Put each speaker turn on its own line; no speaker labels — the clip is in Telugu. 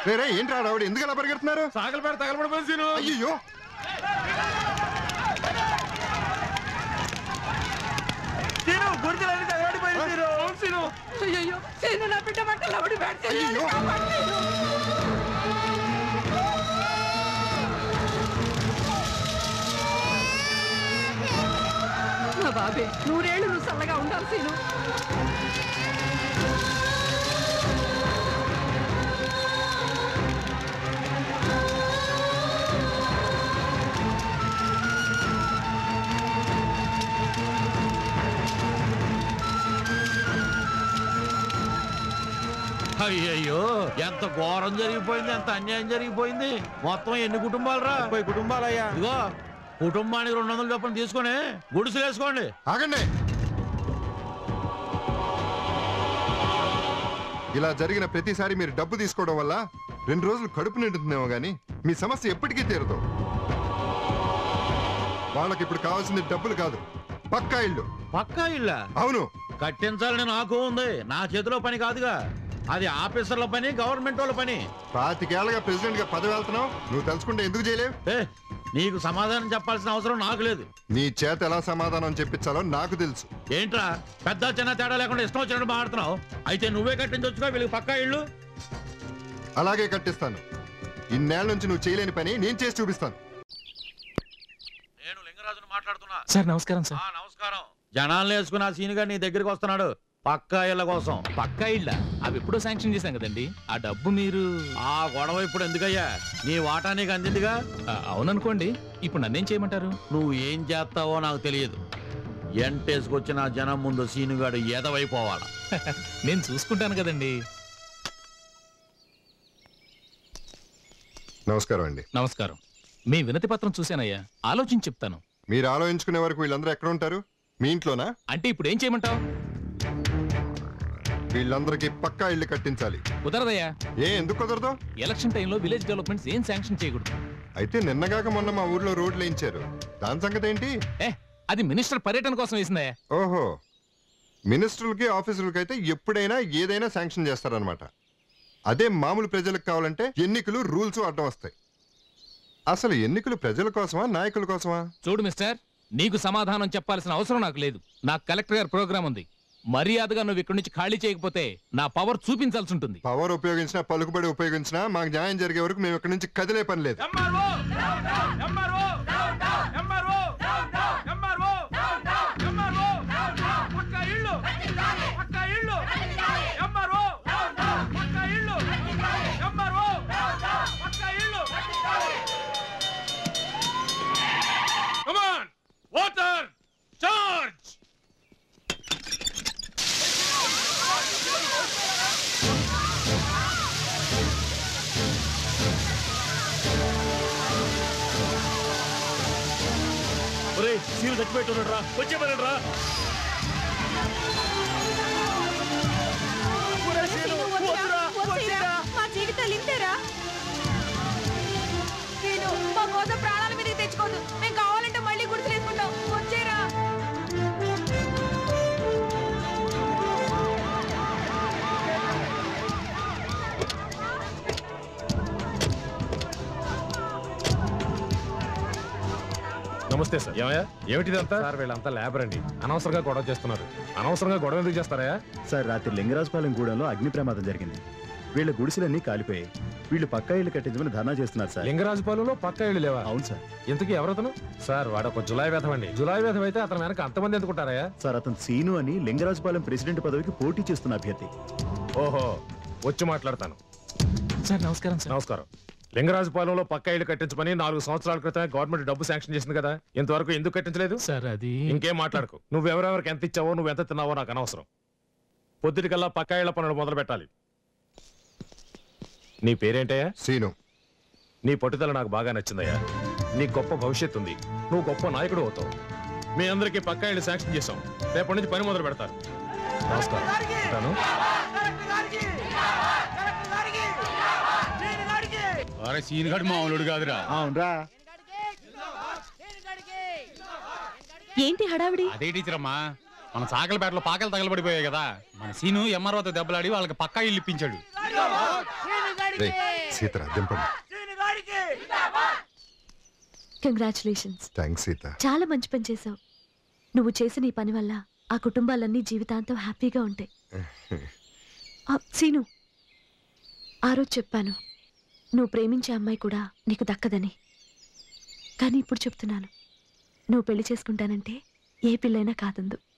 రే రే ఏంట్రా రావుడు ఎందుకు అలా పరిగెడుతున్నారు
సాగలు పెడ తగలబడిపోయింది సీను
అయ్యో
సీను గుర్తులన్నీ తగలబడిపోయింది సీను అవును సీను
అయ్యయ్యో నేను నా బిడ్డ మంటలు ఆవిడ పెడితే
అయ్యో.
నా బాబే నూరేళ్ళు నువ్వు చల్లగా ఉండాలి సీను
అయ్యయ్యో ఎంత ఘోరం జరిగిపోయింది ఎంత అన్యాయం జరిగిపోయింది మొత్తం ఎన్ని కుటుంబాలు రా
ముప్పై కుటుంబాలయ్యా
ఇదిగో కుటుంబానికి రెండు వందల చొప్పున తీసుకొని గుడిసెలు వేసుకోండి
ఆగండి ఇలా జరిగిన ప్రతిసారి మీరు డబ్బు తీసుకోవడం వల్ల రెండు రోజులు కడుపు నిండుతుందేమో గానీ మీ సమస్య ఎప్పటికీ తీరదు వాళ్ళకి ఇప్పుడు కావాల్సింది డబ్బులు కాదు పక్కా ఇల్లు
పక్కా ఇళ్ళ
అవును
కట్టించాలని నాకు ఉంది నా చేతిలో పని కాదుగా అది ఆఫీసర్ల పని గవర్నమెంట్ వాళ్ళ పని
పాతికేళ్లగా ప్రెసిడెంట్ గా పదవి వెళ్తున్నావు నువ్వు తెలుసుకుంటే ఎందుకు చేయలేవు
ఏ నీకు సమాధానం చెప్పాల్సిన అవసరం నాకు లేదు
నీ చేత ఎలా సమాధానం చెప్పించాలో నాకు తెలుసు
ఏంట్రా పెద్ద చిన్న తేడా లేకుండా ఇష్టం వచ్చినట్టు మాట్లాడుతున్నావు అయితే నువ్వే కట్టించొచ్చుగా వీళ్ళకి పక్కా ఇళ్ళు
అలాగే కట్టిస్తాను ఇన్నేళ్ల నుంచి నువ్వు చేయలేని పని నేను చేసి చూపిస్తాను
నేను లింగరాజును మాట్లాడుతున్నా
సార్ నమస్కారం సార్
ఆ, నమస్కారం జనాలను వేసుకుని ఆ సీనుగా నీ దగ్గరికి వస్తున్నాడు పక్కా ఇళ్ళ కోసం
పక్కా ఇళ్ళ అవి ఎప్పుడో శాంక్షన్ చేశాం కదండి ఆ డబ్బు మీరు
ఆ గొడవ ఇప్పుడు ఎందుకయ్యా నీ వాటా నీకు అందిందిగా
ఆ, అవుననుకోండి ఇప్పుడు నన్నేం చేయమంటారు
నువ్వు ఏం చేస్తావో నాకు తెలియదు ఎంటేసుకొచ్చిన జనం ముందు సీనుగాడు ఎదవైపోవాలా
నేను చూసుకుంటాను కదండి
నమస్కారం అండి
నమస్కారం మీ వినతి పత్రం చూశానయ్యా ఆలోచించి చెప్తాను
మీరు ఆలోచించుకునే వరకు వీళ్ళందరూ ఎక్కడ ఉంటారు మీ ఇంట్లోనా
అంటే ఇప్పుడు ఏం చేయమంటావు
వీళ్ళందరికీ పక్కా ఇల్లు కట్టించాలి
కుదరదయ్యా
ఏ ఎందుకు కుదరదు
ఎలక్షన్ టైంలో విలేజ్ డెవలప్మెంట్స్ ఏం శాంక్షన్ చేయకూడదు
అయితే నిన్నగాక మొన్న మా ఊర్లో రోడ్లు వేయించారు దాని సంగతి ఏంటి
ఏ అది మినిస్టర్ పర్యటన కోసం వేసిందయ్యా
ఓహో మినిస్టర్లకి ఆఫీసర్లకి అయితే ఎప్పుడైనా ఏదైనా శాంక్షన్ చేస్తారనమాట అదే మామూలు ప్రజలకు కావాలంటే ఎన్నికలు రూల్స్ అడ్డం వస్తాయి అసలు ఎన్నికలు ప్రజల కోసమా నాయకుల కోసమా
చూడు మిస్టర్ నీకు సమాధానం చెప్పాల్సిన అవసరం నాకు లేదు నాకు కలెక్టర్ గారి ప్రోగ్రామ్ ఉంది మర్యాదగా నువ్వు ఇక్కడి నుంచి ఖాళీ చేయకపోతే నా పవర్ చూపించాల్సి ఉంటుంది
పవర్ ఉపయోగించినా పలుకుబడి ఉపయోగించినా మాకు న్యాయం జరిగే వరకు మేము ఇక్కడి నుంచి కదిలే పని లేదు
MRO MRO MRO MRO MRO పక్క ఇల్లు పక్క ఇల్లు ఎంఆర్ఓ పక్క ఇల్లు ఎంఆర్ఓ పక్క ఇల్లు కమాన్ వాటర్ చార్జ్
సీను చచ్చిపెట్టున్నాడు రా వచ్చే రా
మా జీవితాలు ఇంతేరా నేను మా కోసం ప్రాణాల మీదకి తెచ్చుకోదు మేము కావాలంటే మళ్ళీ గుడిసెలు వేసుకుంటాం వచ్చేరా
నమస్తే సార్ ఏమయ్యా ఏమిటిదంతా సార్ వీళ్ళంతా లేబర్ అండి అనవసరంగా గొడవ చేస్తున్నారు అనవసరంగా గొడవ ఎందుకు చేస్తారా
సార్ రాత్రి లింగరాజపాలెం గూడెంలో అగ్ని ప్రమాదం జరిగింది వీళ్ళ గుడిసెలన్నీ కాలిపోయాయి వీళ్ళు పక్కా ఇల్లు కట్టించమని ధర్నా చేస్తున్నారు సార్
లింగరాజుపాలెంలో పక్క ఇళ్ళు లేవా
అవును సార్
ఇంతకీ ఎవరతను సార్ వాడు ఒక జులాయి వేధం అండి జులాయి వేధం అయితే అతను వెనక అంతమంది ఎందుకుంటారా
సార్ అతను సీను అని లింగరాజపాలెం ప్రెసిడెంట్ పదవికి పోటీ చేస్తున్న అభ్యర్థి
ఓహో వచ్చి మాట్లాడతాను
సార్ నమస్కారం సార్
నమస్కారం లింగరాజుపాలెంలో పక్క ఇళ్ళు కట్టించమని నాలుగు సంవత్సరాల క్రితమే గవర్నమెంట్ డబ్బు శాంక్షన్ చేసింది కదా ఇంతవరకు ఎందుకు కట్టించలేదు
సార్ అది
ఇంకేం మాట్లాడకు నువ్వెవరెవరికి ఎంత ఇచ్చావో నువ్వు ఎంత తిన్నావో నాకు అనవసరం పొద్దుటికల్లా పక్క ఇళ్ల పనులు మొదలు పెట్టాలి నీ పేరేంటయ్యా
సీను
నీ పట్టుదల నాకు బాగా నచ్చిందయ్యా నీ గొప్ప భవిష్యత్తు ఉంది నువ్వు గొప్ప నాయకుడు అవుతావు మీ అందరికీ పక్కా ఇళ్ళు శాంక్షన్ చేశాం రేపటి నుంచి పని మొదలు పెడతారు నమస్కారం ఉంటాను.
అరే సీన్ గడు మామూలుడు కాదురా
అవునరా
ఏంటి హడావిడి
అదే టీచర్ అమ్మా మన సాకలపేటలో పాకలు తగలబడిపోయాయి కదా మన సీను ఎంఆర్ఓతో దెబ్బలాడి వాళ్ళకి పక్కా ఇల్లు ఇప్పించాడు
రే సీతరా దింపండి
సీను గారికి
కంగ్రాచులేషన్స్
థ్యాంక్స్ సీత
చాలా మంచి పని చేశావు నువ్వు చేసిన ఈ పని వల్ల ఆ కుటుంబాలన్నీ జీవితాంతం హ్యాపీగా ఉంటాయి ఆ, సీను ఆ రోజు చెప్పాను నువ్వు ప్రేమించే అమ్మాయి కూడా నీకు దక్కదని కానీ ఇప్పుడు చెప్తున్నాను నువ్వు పెళ్లి చేసుకుంటానంటే ఏ పిల్లైనా కాదందు